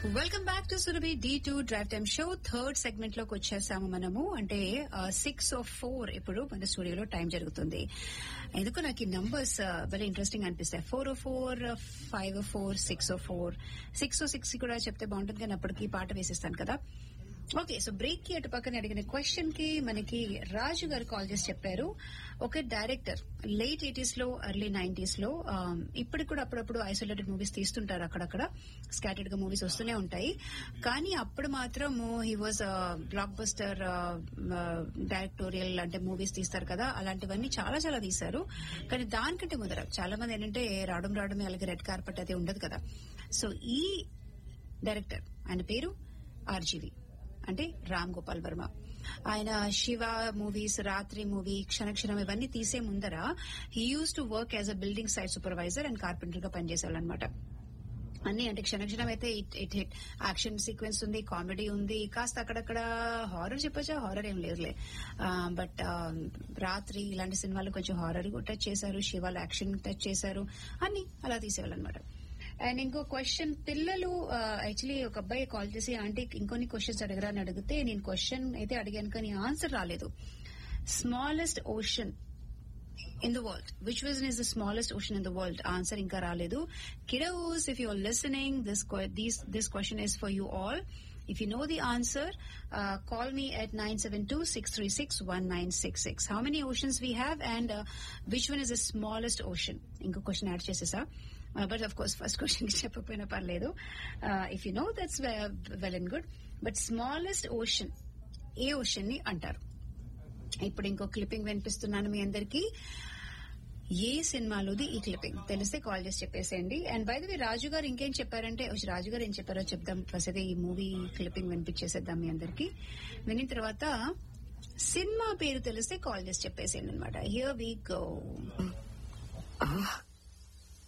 Welcome back to Surabhi D two drive time show third segment లోకి వచ్చేసాము మనము అంటే సిక్స్ ఆఫ్ ఫోర్ ఇప్పుడు మన స్టూడియోలో టైం జరుగుతుంది ఎందుకు నాకు ఈ నంబర్స్ వెరీ ఇంట్రెస్టింగ్ అనిపిస్తాయి four O four five O four six O four six O six కూడా చెప్తే బాగుంటుంది కానీ అప్పటికి పాట వేసిస్తాను కదా ఓకే సో బ్రేక్ కి అటు పక్కన అడిగిన క్వశ్చన్ కి మనకి రాజు గారు కాల్ చేసి చెప్పారు ఒక డైరెక్టర్ లేట్ ఎయిటీస్ లో ఎర్లీ నైన్టీస్ లో ఇప్పటికి కూడా అప్పుడప్పుడు ఐసోలేటెడ్ మూవీస్ తీస్తుంటారు అక్కడక్కడ స్కాటెడ్ గా మూవీస్ వస్తూనే ఉంటాయి కానీ అప్పుడు మాత్రం he was blockbuster directorial అంటే మూవీస్ తీస్తారు కదా అలాంటివన్నీ చాలా చాలా తీశారు కానీ దానికంటే ముందర చాలా మంది ఏంటంటే రావడం రావడమే అలాగే రెడ్ కార్పెట్ అది ఉండదు కదా సో ఈ డైరెక్టర్ ఆయన పేరు ఆర్జీవి అంటే రామ్ గోపాల్ వర్మ ఆయన శివ మూవీస్ రాత్రి మూవీ క్షణక్షణం ఇవన్నీ తీసే ముందర he used to work as a building site supervisor and carpenter గా పనిచేసేవాళ్ళు అనమాట అన్ని అంటే క్షణక్షణం అయితే it it hit action sequence ఉంది కామెడీ ఉంది కాస్త అక్కడక్కడ హారర్ చెప్పొచ్చా హారర్ ఏం లేదులే బట్ రాత్రి ఇలాంటి సినిమాలు కొంచెం హారర్ టచ్ చేశారు శివాలు యాక్షన్ టచ్ చేశారు అన్ని అలా తీసేవాళ్ళు అనమాట అండ్ ఇంకో క్వశ్చన్ పిల్లలు యాక్చువల్లీ ఒక అబ్బాయి కాల్ చేసి ఆంటీ ఇంకొన్ని క్వశ్చన్స్ అడగరా అని అడిగితే నేను క్వశ్చన్ అయితే అడిగాను కానీ ఆన్సర్ రాలేదు smallest ocean in the world which which is the smallest ocean in the world answer ఇంకా రాలేదు kiddos if you're listening this this question is for you all If you know the answer, uh, call me at 972-636-1966. How many oceans we have and uh, which one is the smallest ocean? ఇంకో question add చేసేసా but of course first question చెప్పకపోయినా పర్లేదు if you know that's well and good but smallest ocean ఏ ocean ని అంటారు ఇప్పుడు ఇంకో clipping వినిపిస్తున్నాను మీ అందరికీ ఏ సినిమాలోది ఈ క్లిప్పింగ్ తెలిస్తే కాల్ చేసి చెప్పేసేయండి and by the way Raju garu ఇంకేం చెప్పారంటే రాజు గారు ఏం చెప్పారో చెప్దాం ఫస్ట్ ఈ మూవీ క్లిప్పింగ్ వినిపించేసేద్దాం మీ అందరికి వినిన తర్వాత సినిమా పేరు తెలిస్తే కాల్ చేసి చెప్పేసేయండి అనమాట హియర్ వీ గో